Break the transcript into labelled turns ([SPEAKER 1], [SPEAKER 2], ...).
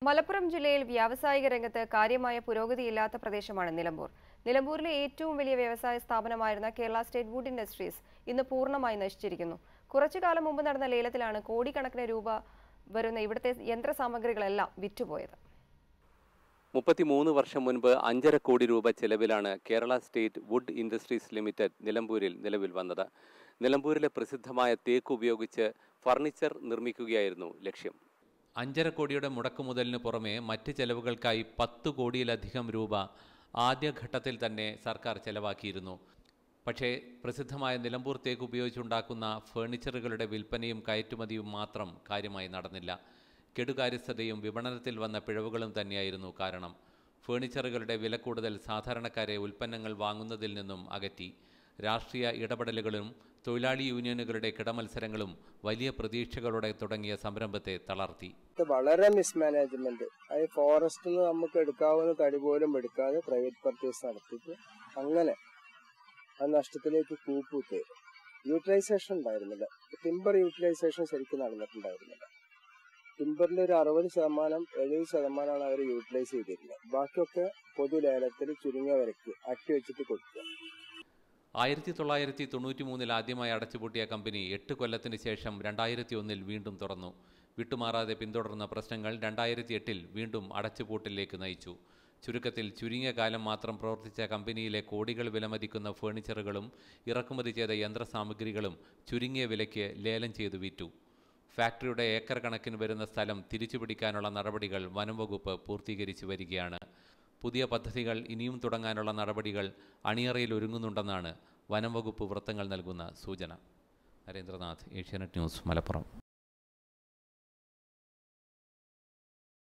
[SPEAKER 1] മലപ്പുറം ജില്ലയിൽ വ്യാവസായിക രംഗത്ത് കാര്യമായ പുരോഗതിയില്ലാത്ത പ്രദേശമാണ് നിലമ്പൂർ നിലമ്പൂരിലെ ഏറ്റവും വലിയ വ്യവസായ സ്ഥാപനമായിരുന്ന കേരള സ്റ്റേറ്റ് വുഡ് ഇൻഡസ്ട്രീസ് ഇന്ന് പൂർണ്ണമായി നശിച്ചിരിക്കുന്നു കുറച്ചു കാലം മുമ്പ് നടന്ന ലേലത്തിലാണ് കോടിക്കണക്കിന് രൂപ വരുന്ന ഇവിടുത്തെ യന്ത്രസാമഗ്രികളെല്ലാം വിറ്റുപോയത്
[SPEAKER 2] മുപ്പത്തിമൂന്ന് വർഷം മുൻപ് അഞ്ചര കോടി രൂപ ചെലവിലാണ് Kerala state wood industries limited നിലമ്പൂരിൽ നിലവിൽ വന്നത് നിലമ്പൂരിലെ പ്രസിദ്ധമായ തേക്ക് ഉപയോഗിച്ച് ഫർണിച്ചർ നിർമ്മിക്കുകയായിരുന്നു ലക്ഷ്യം അഞ്ചര കോടിയുടെ മുടക്കുമുതലിന് പുറമെ മറ്റ് ചെലവുകൾക്കായി പത്ത് കോടിയിലധികം രൂപ ആദ്യഘട്ടത്തിൽ തന്നെ സർക്കാർ ചെലവാക്കിയിരുന്നു പക്ഷേ പ്രസിദ്ധമായ നിലമ്പൂർ തേക്ക് ഉപയോഗിച്ചുണ്ടാക്കുന്ന ഫേണിച്ചറുകളുടെ വിൽപ്പനയും കയറ്റുമതിയും മാത്രം കാര്യമായി നടന്നില്ല കെടുകാര്യസ്ഥതയും വിപണനത്തിൽ വന്ന പിഴവുകളും തന്നെയായിരുന്നു കാരണം ഫേണിച്ചറുകളുടെ വില കൂടുതൽ സാധാരണക്കാരെ ഉൽപ്പന്നങ്ങൾ വാങ്ങുന്നതിൽ നിന്നും അകറ്റി രാഷ്ട്രീയ ഇടപെടലുകളും തൊഴിലാളി യൂണിയനുകളുടെ കിടമത്സരങ്ങളും വലിയ പ്രതീക്ഷകളോടെ തുടങ്ങിയ സംരംഭത്തെ തളർത്തി
[SPEAKER 3] ഇത് വളരെ മിസ്മാനേജ്മെന്റ് അത് ഫോറസ്റ്റിൽ നിന്ന് നമുക്ക് എടുക്കാവുന്ന തടി പോലും എടുക്കാതെ പ്രൈവറ്റ് പർച്ചേസ് നടത്തിയിട്ട് അങ്ങനെ ആ നഷ്ടത്തിലേക്ക് കൂപ്പുത്തേ യൂട്ടിലൈസേഷൻ ഉണ്ടായിരുന്നില്ല ടിമ്പർ യൂട്ടിലൈസേഷൻ ശരിക്കും നടന്നിട്ടുണ്ടായിരുന്നില്ല ടിമ്പറിൽ ഒരു അറുപത് ശതമാനം എഴുപത് ശതമാനമാണ് അവർ യൂട്ടിലൈസ് ചെയ്തിരുന്നത് ബാക്കിയൊക്കെ പൊതു ലേലത്തിൽ ചുരുങ്ങിയ വിലക്ക് അട്ടി വെച്ചിട്ട് കൊടുക്കുക
[SPEAKER 2] ആയിരത്തി തൊള്ളായിരത്തി തൊണ്ണൂറ്റി മൂന്നിൽ ആദ്യമായി അടച്ചുപൂട്ടിയ കമ്പനി എട്ട് കൊല്ലത്തിന് ശേഷം രണ്ടായിരത്തി ഒന്നിൽ വീണ്ടും തുറന്നു വിട്ടുമാറാതെ പിന്തുടർന്ന പ്രശ്നങ്ങൾ രണ്ടായിരത്തി എട്ടിൽ വീണ്ടും അടച്ചുപൂട്ടലിലേക്ക് നയിച്ചു ചുരുക്കത്തിൽ ചുരുങ്ങിയ കാലം മാത്രം പ്രവർത്തിച്ച കമ്പനിയിലെ കോടികൾ വിലമതിക്കുന്ന ഫേണിച്ചറുകളും ഇറക്കുമതി ചെയ്ത യന്ത്രസാമഗ്രികളും ചുരുങ്ങിയ വിലയ്ക്ക് ലേലം ചെയ്തു വിറ്റു ഫാക്ടറിയുടെ ഏക്കർ കണക്കിന് വരുന്ന സ്ഥലം തിരിച്ചുപിടിക്കാനുള്ള നടപടികൾ വനം വകുപ്പ് പൂർത്തീകരിച്ചു വരികയാണ് പുതിയ പദ്ധതികൾ ഇനിയും തുടങ്ങാനുള്ള നടപടികൾ അണിയറയിൽ ഒരുങ്ങുന്നുണ്ടെന്നാണ് വനം വകുപ്പ് വൃത്തങ്ങൾ നൽകുന്ന സൂചന നരേന്ദ്രനാഥ് ഏഷ്യാനെറ്റ് ന്യൂസ് മലപ്പുറം